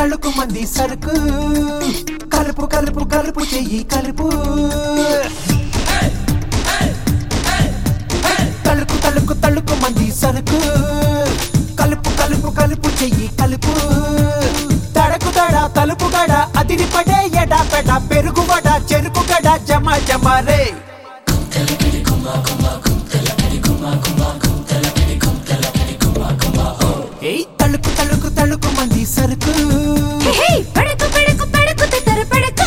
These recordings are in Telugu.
తళుకు మంది సరుకు కలుపు కలుపు కలుపు చెయ్యి కలుపు తళుకు తళుకు తళుకు మంది సరుకు కలుపు కలుపు కలుపు చెయ్యి కలుపు తడకు తడ తలుపు గడ అదిరి పడే ఎడా పెడ పెరుగు వడ చెరుకు గడ జమ జమ రే ఏయ్ తళుకు తళుకు తళుకు మంది సరుకు హే పడకు పడకు పడకు తర పడకు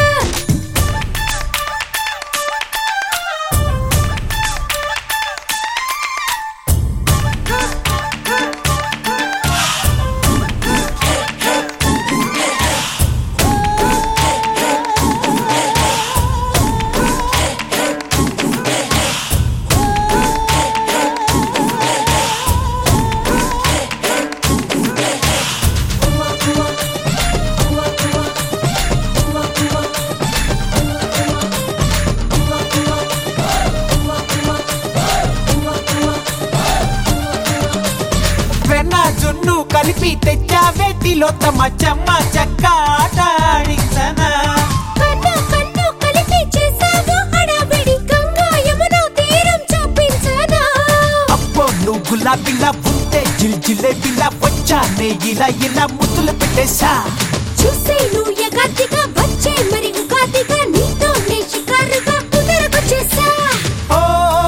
వెన్న జున్ను కలిపి తెచ్చావే తిలోత్తమ చెమ్మ చెక్క ఆట ఆడించనా కన్ను కన్ను కలిపి చేసావు హడావిడి గంగా యమున తీరం చూపించనా అబ్బో నువ్వు గులాబీలా ఉంటే జిల్ జిలేబీలా వచ్చానే ఇలా ఇలా ముద్దులు పెట్టేశా చూసేను ఎగాదిగా వచ్చే మరి ఉగాదిగా నీతో నే షికారుగా కుదరకొచ్చేసా ఓ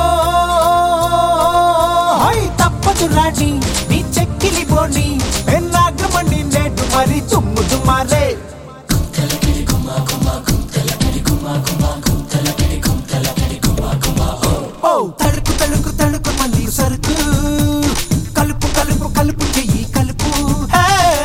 హై తప్పదు రాణి నీ చెక్కిలి బోని ఎన్నాగమని నేడు మరి తుమ్ము దుమారే ఓ తలుపు తలుపు తలుపు మంది సరుకు కలుపు కలుపు కలుపు చెయ్యి కలుపు హే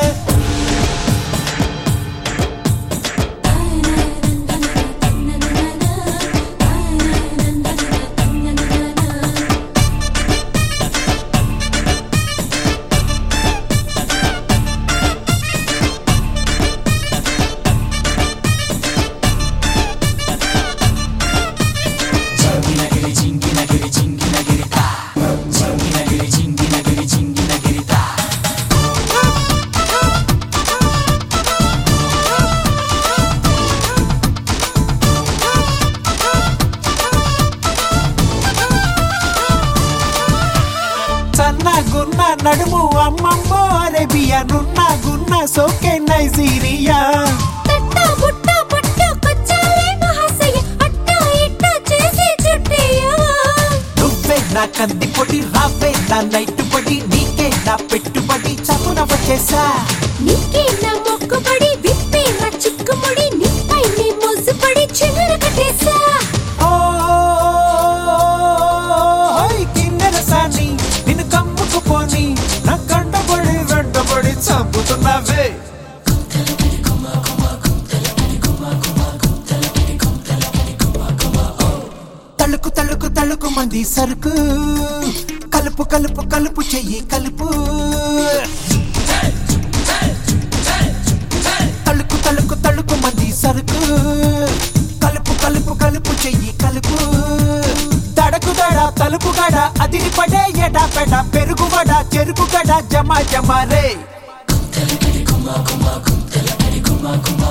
సన్న గున్న నడుము అమ్మమ్మో అరేబియా నున్న గున్న సోకే నైజీరియా తట్ట బుట్ట పట్ట కొచ్చాలే మహాశయ అట్ట ఇట్ట చేసి చుట్టయ్యా నువ్వే నా కంది పొడి రావే నా నైట్ పడి నీకే నా పెట్టుబడి చదువున వచ్చేసా నీకే నా మొక్కుబడి విప్పే నా చిక్కుముడి నీపై నీ మోసుపడి చిగుర కట్టేసా ఓ హై కిన్నెర సాని నిన్ను కమ్ముకు పోని నా కండబడి వెంటబడి చంపుతున్నావే తళుకు తళుకు తళుకు మంది సరుకు కలుపు కలుపు కలుపు చెయ్యి కలుపు తళుకు తళుకు తళుకు మంది సరుకు కలుపు కలుపు కలుపు చెయ్యి కలుపు దడకు దడ తలుపు గడ అదిరి పడే ఎడా పెడ పెరుగు వడ చెరుకు గడ జమ జమ రే